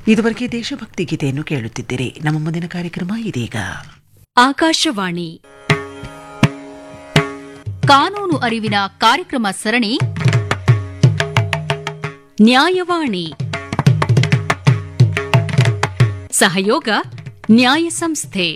ಇದುವರೆಗೆ ದೇಶಭಕ್ತಿ ಗೀತೆಯನ್ನು ಕೇಳುತ್ತಿದ್ದೀರಿ ನಮ್ಮ ಮುಂದಿನ ಕಾರ್ಯಕ್ರಮ ಇದೀಗ ಆಕಾಶವಾಣಿ ಕಾನೂನು ಅರಿವಿನ ಕಾರ್ಯಕ್ರಮ ಸರಣಿ ನ್ಯಾಯವಾಣಿ ಸಹಯೋಗ ನ್ಯಾಯ ಸಂಸ್ಥೆ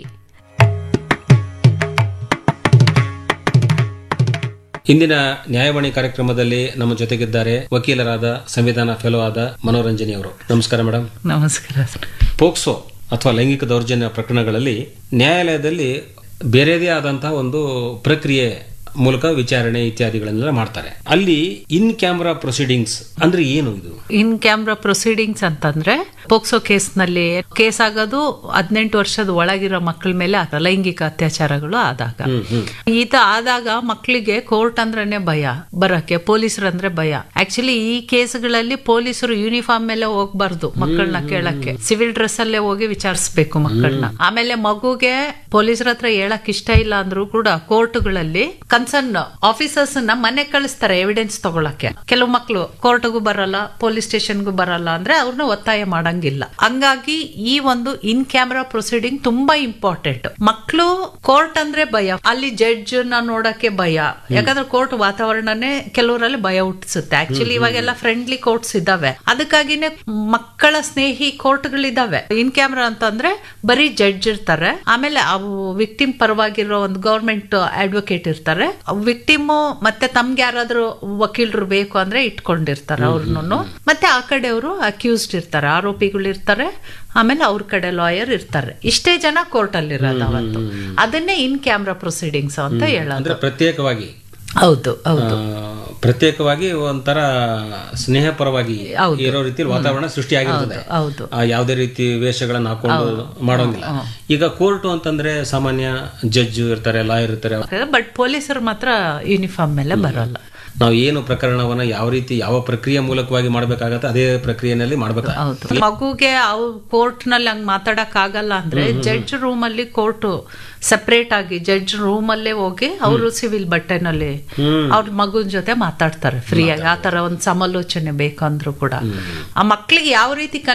ಇಂದಿನ ನ್ಯಾಯವಾಣಿ ಕಾರ್ಯಕ್ರಮದಲ್ಲಿ ನಮ್ಮ ಜೊತೆಗಿದ್ದಾರೆ ವಕೀಲರಾದ ಸಂವಿಧಾನ ಫೆಲೋ ಆದ ಮನೋರಂಜನಿ ಅವರು ನಮಸ್ಕಾರ ಮೇಡಮ್ ನಮಸ್ಕಾರ ಪೋಕ್ಸೋ ಅಥವಾ ಲೈಂಗಿಕ ದೌರ್ಜನ್ಯ ಪ್ರಕರಣಗಳಲ್ಲಿ ನ್ಯಾಯಾಲಯದಲ್ಲಿ ಬೇರೆದೇ ಆದಂತಹ ಒಂದು ಪ್ರಕ್ರಿಯೆ ಮೂಲಕ ವಿಚಾರಣೆ ಇತ್ಯಾದಿಗಳನ್ನೆಲ್ಲ ಮಾಡ್ತಾರೆ ಅಲ್ಲಿ ಇನ್ ಕ್ಯಾಮ್ರಾ ಪ್ರೊಸೀಡಿಂಗ್ಸ್ ಅಂದ್ರೆ ಏನು ಇದು ಇನ್ ಕ್ಯಾಮ್ರಾ ಪ್ರೊಸೀಡಿಂಗ್ಸ್ ಅಂತಂದ್ರೆ ಪೋಕ್ಸೋ ಕೇಸ್ನಲ್ಲಿ ಕೇಸ್ ಆಗೋದು ಹದಿನೆಂಟು ವರ್ಷದ ಒಳಗಿರೋ ಮಕ್ಕಳ ಮೇಲೆ ಆ ಲೈಂಗಿಕ ಅತ್ಯಾಚಾರಗಳು ಆದಾಗ ಇದು ಆದಾಗ ಮಕ್ಕಳಿಗೆ ಕೋರ್ಟ್ ಅಂದ್ರೇನೆ ಭಯ ಬರಕ್ಕೆ ಪೊಲೀಸರು ಅಂದ್ರೆ ಭಯ ಆಕ್ಚುಲಿ ಈ ಕೇಸ್ಗಳಲ್ಲಿ ಪೊಲೀಸರು ಯೂನಿಫಾರ್ಮ್ ಮೇಲೆ ಹೋಗ್ಬಾರ್ದು ಮಕ್ಕಳನ್ನ ಕೇಳಕ್ಕೆ ಸಿವಿಲ್ ಡ್ರೆಸ್ ಅಲ್ಲೇ ಹೋಗಿ ವಿಚಾರಿಸ್ಬೇಕು ಮಕ್ಕಳನ್ನ ಆಮೇಲೆ ಮಗುಗೆ ಪೊಲೀಸರ ಹತ್ರ ಹೇಳಕ್ ಇಷ್ಟ ಇಲ್ಲ ಅಂದ್ರೂ ಕೂಡ ಕೋರ್ಟ್ಗಳಲ್ಲಿ ಕನ್ಸರ್ನ್ ಆಫೀಸರ್ಸ್ ನ ಮನೆ ಕಳಿಸ್ತಾರೆ ಎವಿಡೆನ್ಸ್ ತಗೊಳಕ್ಕೆ ಕೆಲವು ಮಕ್ಕಳು ಕೋರ್ಟ್ಗೂ ಬರಲ್ಲ ಪೊಲೀಸ್ ಸ್ಟೇಷನ್ಗೂ ಬರಲ್ಲ ಅಂದ್ರೆ ಅವ್ರನ್ನ ಒತ್ತಾಯ ಮಾಡಂಗಿಲ್ಲ ಹಂಗಾಗಿ ಈ ಒಂದು ಇನ್ ಕ್ಯಾಮ್ರಾ ಪ್ರೊಸೀಡಿಂಗ್ ತುಂಬಾ ಇಂಪಾರ್ಟೆಂಟ್ ಮಕ್ಕಳು ಕೋರ್ಟ್ ಅಂದ್ರೆ ಭಯ ಅಲ್ಲಿ ಜಡ್ಜ್ ನ ನೋಡಕ್ಕೆ ಭಯ ಯಾಕಂದ್ರೆ ಕೋರ್ಟ್ ವಾತಾವರಣನೇ ಕೆಲವರಲ್ಲಿ ಭಯ ಹುಟ್ಟಿಸುತ್ತೆ ಆಕ್ಚುಲಿ ಇವಾಗೆಲ್ಲ ಫ್ರೆಂಡ್ಲಿ ಕೋರ್ಟ್ಸ್ ಇದಾವೆ ಅದಕ್ಕಾಗಿನೇ ಮಕ್ಕಳ ಸ್ನೇಹಿ ಕೋರ್ಟ್ಗಳಿದಾವೆ ಇನ್ ಕ್ಯಾಮ್ರಾ ಅಂತಂದ್ರೆ ಬರೀ ಜಡ್ಜ್ ಇರ್ತಾರೆ ಆಮೇಲೆ ಅವು ವಿಕ್ಟಿಮ್ ಪರವಾಗಿರೋ ಒಂದು ಗೌರ್ಮೆಂಟ್ ಅಡ್ವೊಕೇಟ್ ಇರ್ತಾರೆ ವಿಕ್ಟಿಮ್ ಮತ್ತೆ ತಮ್ಗೆ ಯಾರಾದ್ರೂ ವಕೀಲರು ಬೇಕು ಅಂದ್ರೆ ಇಟ್ಕೊಂಡಿರ್ತಾರೆ ಅವ್ರನ್ನು ಮತ್ತೆ ಆ ಕಡೆಯವರು ಅಕ್ಯೂಸ್ಡ್ ಇರ್ತಾರೆ ಆರೋಪಿಗಳು ಇರ್ತಾರೆ ಆಮೇಲೆ ಅವ್ರ ಕಡೆ ಲಾಯರ್ ಇರ್ತಾರೆ ಇಷ್ಟೇ ಜನ ಕೋರ್ಟ್ ಅಲ್ಲಿ ಇರೋದು ಅವತ್ತು ಅದನ್ನೇ ಇನ್ ಕ್ಯಾಮ್ರಾ ಪ್ರೊಸೀಡಿಂಗ್ಸ್ ಅಂತ ಹೇಳೋದು ಅಂದ್ರೆ ಪ್ರತ್ಯೇಕವಾಗಿ ಹೌದು ಹೌದು ಆ, ಪ್ರತ್ಯೇಕವಾಗಿ ಒಂಥರ ಸ್ನೇಹಪರವಾಗಿ ಇರೋ ರೀತಿಯಲ್ಲಿ ವಾತಾವರಣ ಸೃಷ್ಟಿಯಾಗಿರ್ತದೆ ಹೌದು ಆ, ಯಾವುದೇ ರೀತಿ ವೇಷಗಳನ್ನ ಹಾಕೊಂಡು ಮಾಡೋಂಗಿಲ್ಲ ಈಗ ಕೋರ್ಟು ಅಂತಂದ್ರೆ ಸಾಮಾನ್ಯ ಜಡ್ಜ್ ಇರ್ತಾರೆ ಲಾಯರ್ ಇರ್ತಾರೆ ಬಟ್ ಪೊಲೀಸರು ಮಾತ್ರ ಯೂನಿಫಾರ್ಮ್ ಮೇಲೆ ಬರಲ್ಲ ನಾವು ಏನು ಪ್ರಕರಣವನ್ನ ಯಾವ ರೀತಿ ಯಾವ ಪ್ರಕ್ರಿಯೆ ಮೂಲಕವಾಗಿ ಮಾಡ್ಬೇಕಾಗತ್ತೆ ಅದೇ ಪ್ರಕ್ರಿಯೆನಲ್ಲಿ ಮಾಡ್ಬೇಕು ಹೌದು ಮಗುಗೆ ಅವ್ ಕೋರ್ಟ್ ನಲ್ಲಿ ಹಂಗ್ ಮಾತಾಡಕ್ ಆಗಲ್ಲ ಅಂದ್ರೆ ಜಡ್ಜ್ ರೂಮ್ ಅಲ್ಲಿ ಕೋರ್ಟ್ ಸೆಪರೇಟ್ ಆಗಿ ಜಡ್ಜ್ ರೂಮ್ ಅಲ್ಲೇ ಹೋಗಿ ಅವರು ಸಿವಿಲ್ ಬಟ್ಟೆನಲ್ಲಿ ಅವ್ರ ಮಗುನ್ ಜೊತೆ ಮಾತಾಡ್ತಾರೆ ಫ್ರೀ ಆಗಿ ಆ ತರ ಒಂದ್ ಸಮಾಲೋಚನೆ ಬೇಕಂದ್ರು ಕೂಡ ಆ ಮಕ್ಳಿಗೆ ಯಾವ ರೀತಿ